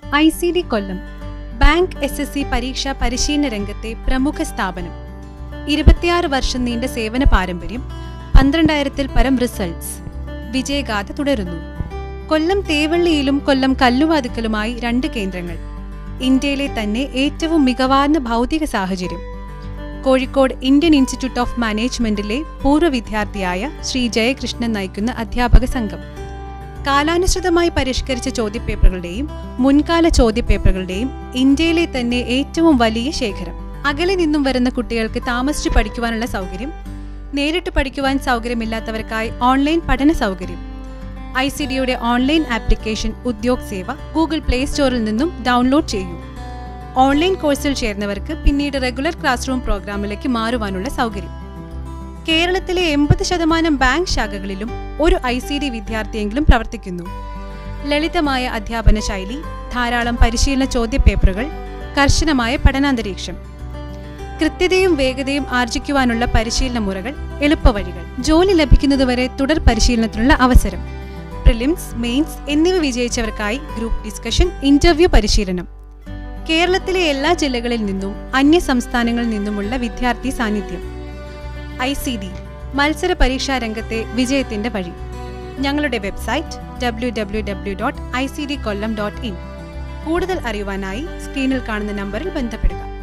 I C D Kollam bank S S C പരീക്ഷാ പരിശീലന രംഗത്തെ പ്രമുഖ സ്ഥാപനം ഇരുപത്തിയാറ് വർഷം നീണ്ട സേവന പാരമ്പര്യം പന്ത്രണ്ടായിരത്തിൽ പരം റിസൾട്ട്സ് വിജയഗാഥ തുടരുന്നു കൊല്ലം തേവള്ളിയിലും കൊല്ലം കല്ലുവാതുക്കലുമായി രണ്ട് കേന്ദ്രങ്ങൾ ഇന്ത്യയിലെ തന്നെ ഏറ്റവും മികവാർന്ന ഭൗതിക സാഹചര്യം കോഴിക്കോട് ഇന്ത്യൻ ഇൻസ്റ്റിറ്റ്യൂട്ട് ഓഫ് മാനേജ്മെന്റിലെ പൂർവ്വ വിദ്യാർത്ഥിയായ ശ്രീ ജയകൃഷ്ണൻ നയിക്കുന്ന അധ്യാപക സംഘം കാലാനുസൃതമായി പരിഷ്കരിച്ച ചോദ്യപേപ്പറുകളുടെയും മുൻകാല ചോദ്യപേപ്പറുകളുടെയും ഇന്ത്യയിലെ തന്നെ ഏറ്റവും വലിയ ശേഖരം അകലെ നിന്നും വരുന്ന കുട്ടികൾക്ക് താമസിച്ച് പഠിക്കുവാനുള്ള സൗകര്യം നേരിട്ട് പഠിക്കുവാൻ സൗകര്യമില്ലാത്തവർക്കായി ഓൺലൈൻ പഠന സൗകര്യം ഐ സി ഡിയുടെ online application Udyog Seva Google play സ്റ്റോറിൽ നിന്നും ഡൗൺലോഡ് ചെയ്യൂ ഓൺലൈൻ കോഴ്സിൽ ചേർന്നവർക്ക് പിന്നീട് റെഗുലർ ക്ലാസ് റൂം പ്രോഗ്രാമിലേക്ക് മാറുവാനുള്ള സൗകര്യം കേരളത്തിലെ എൺപത് ശതമാനം ബാങ്ക് ശാഖകളിലും ഒരു ഐ സി ഡി വിദ്യാർത്ഥിയെങ്കിലും പ്രവർത്തിക്കുന്നു ലളിതമായ അധ്യാപന ശൈലി ധാരാളം പരിശീലന ചോദ്യപേപ്പറുകൾ കർശനമായ പഠനാന്തരീക്ഷം കൃത്യതയും വേഗതയും ആർജിക്കുവാനുള്ള പരിശീലന മുറകൾ എളുപ്പവഴികൾ ജോലി ലഭിക്കുന്നതുവരെ തുടർ പരിശീലനത്തിനുള്ള അവസരം പ്രിലിംസ് മെയിൻസ് എന്നിവ വിജയിച്ചവർക്കായി ഗ്രൂപ്പ് ഡിസ്കഷൻ ഇന്റർവ്യൂ പരിശീലനം കേരളത്തിലെ എല്ലാ ജില്ലകളിൽ നിന്നും അന്യ സംസ്ഥാനങ്ങളിൽ നിന്നുമുള്ള വിദ്യാർത്ഥി സാന്നിധ്യം ഐ സി ഡി മത്സര പരീക്ഷാ രംഗത്തെ വിജയത്തിന്റെ വഴി ഞങ്ങളുടെ website W W W dot I C D Kollam dot in കൂടുതൽ അറിയുവാനായി സ്ക്രീനിൽ കാണുന്ന നമ്പറിൽ ബന്ധപ്പെടുക